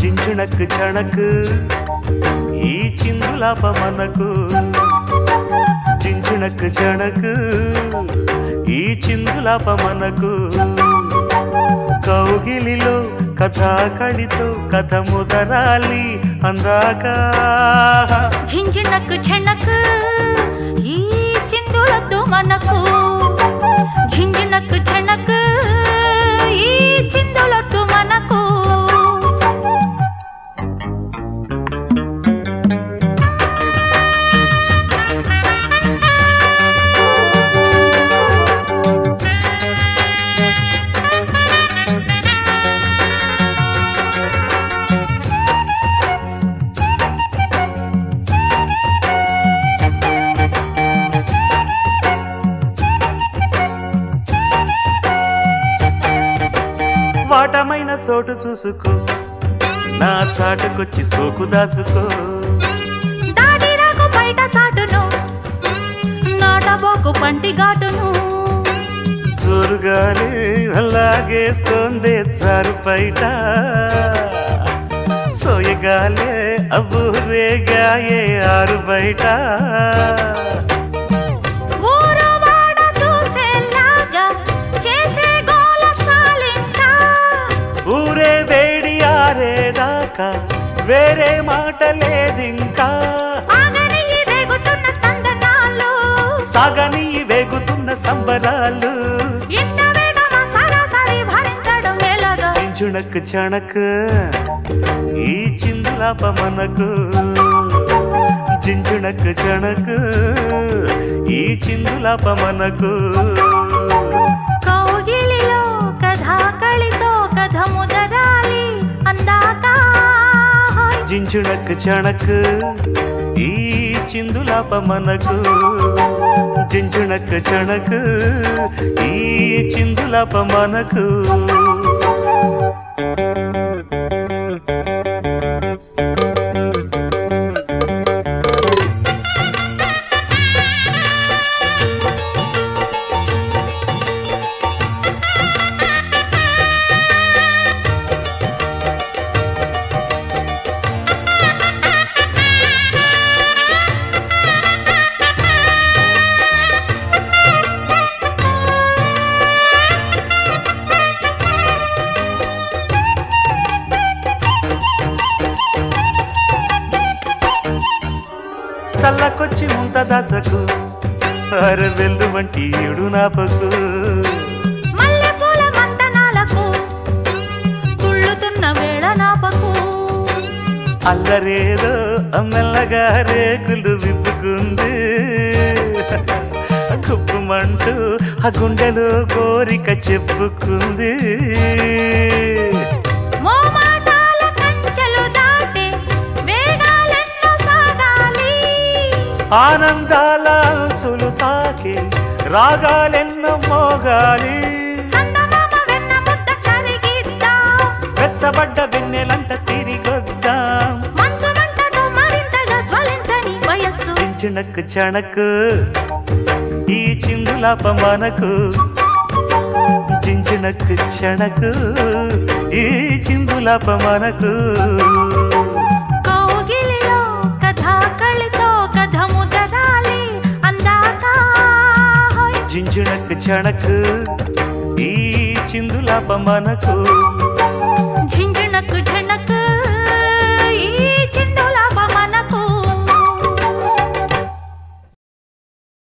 జించునకు చణకు ఈ చిందులాప మనకు జించునకు చణకు ఈ చిందులాప మనకు కౌగిలిలో కథాకళితో కథ ముదరాలి అందాక ఝింఝిణకు ఝణకు ఈ చిందులతో మనకు ఝింఝిణకు ఝణకు ఈ చిందులతో మనకు వాటమైన చోటు చూసుకో నా చాటుకొచ్చి సోకు దాచుకో దాడిరాకు బయట చాటును నాటబోకు పంటి ఘాటును జోరుగానే అలాగేస్తోందే చారు బయట సోయగాలే అబ్బూరేగాయే ఆరు బయట ఊరు వాడ చూసేలాగా చేసే గోల సాలింట ఊరే వేడి ఆరేదాకా వేరే మాట లేదింకా ఆగని ఈ రేగుతున్న తందనాలు సాగని వేగుతున్న సంబరాలు ఇంత వేగమా సరాసరి భరించడం ఎలాగా చించునకు చణకు ఈ చిందులాప మనకు చించునకు చణకు ఈ చిందులాప మనకు కౌగిలిలో కథాకళితో కథ ముదరాలి అందాక జించునకు చణకు ఈ చిందులాప మనకు జించునకు చణకు ఈ చిందులాప మనకు చల్లకొచ్చి ముంత దాచకు అరవెల్లు వంటి ఏడు నాపకు మల్లెపూల మంతనాలకు తుళ్ళుతున్న వేళ నాపకు అల్లరేదో మెల్లగా రేకులు విప్పుకుంది కుప్పమంటూ ఆ గుండెలో కోరిక చెప్పుకుంది మోమాటాల కంచెలు దాటి వేగాలెన్నో సాగాలి ఆనందాల అంచులు తాకి రాగాలెన్నో మోగాలి చందమామ వెన్న ముద్ద కరిగిద్దాం వెచ్చబడ్డ వెన్నెలంట తిరిగొద్దాం మంచు మంటతో మరింతగా జ్వలించని వయస్సు చించునకు చణకు ఈ చిందులాప మనకు చించునకు చణకు ఈ చిందులాప మనకు కౌగిలిలో కథాకళితో కథ ముదరాలి అందాక హోయ్. జించునకు చణకు ఈ చిందులాప మనకు ఝింఝిణకు